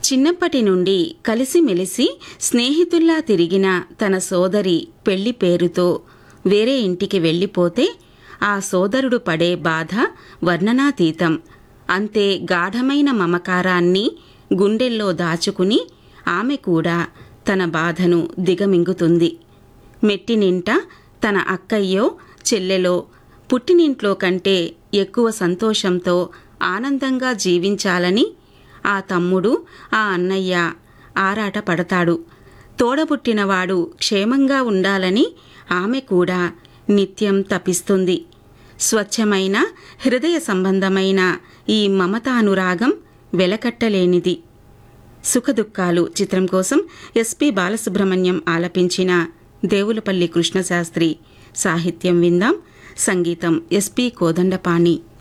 చిన్నప్పటి నుండి కలిసిమెలిసి స్నేహితుల్లా తిరిగిన తన సోదరి పెళ్లి పేరుతో వేరే ఇంటికి వెళ్ళిపోతే ఆ సోదరుడు పడే బాధ వర్ణనాతీతం అంతే గాఢమైన మమకారాన్ని గుండెల్లో దాచుకుని ఆమె కూడా తన బాధను దిగమింగుతుంది మెట్టినింట తన అక్కయ్యో చెల్లెలో పుట్టినింట్లో కంటే ఎక్కువ సంతోషంతో ఆనందంగా జీవించాలని ఆ తమ్ముడు ఆ అన్నయ్య ఆరాట పడతాడు తోడబుట్టినవాడు క్షేమంగా ఉండాలని ఆమె కూడా నిత్యం తపిస్తుంది స్వచ్ఛమైన హృదయ సంబంధమైన ఈ మమతానురాగం వెలకట్టలేనిది సుఖదుఖాలు చిత్రం కోసం ఎస్పి బాలసుబ్రహ్మణ్యం ఆలపించిన దేవులపల్లి కృష్ణశాస్త్రి సాహిత్యం విందాం సంగీతం ఎస్పి కోదండపాణి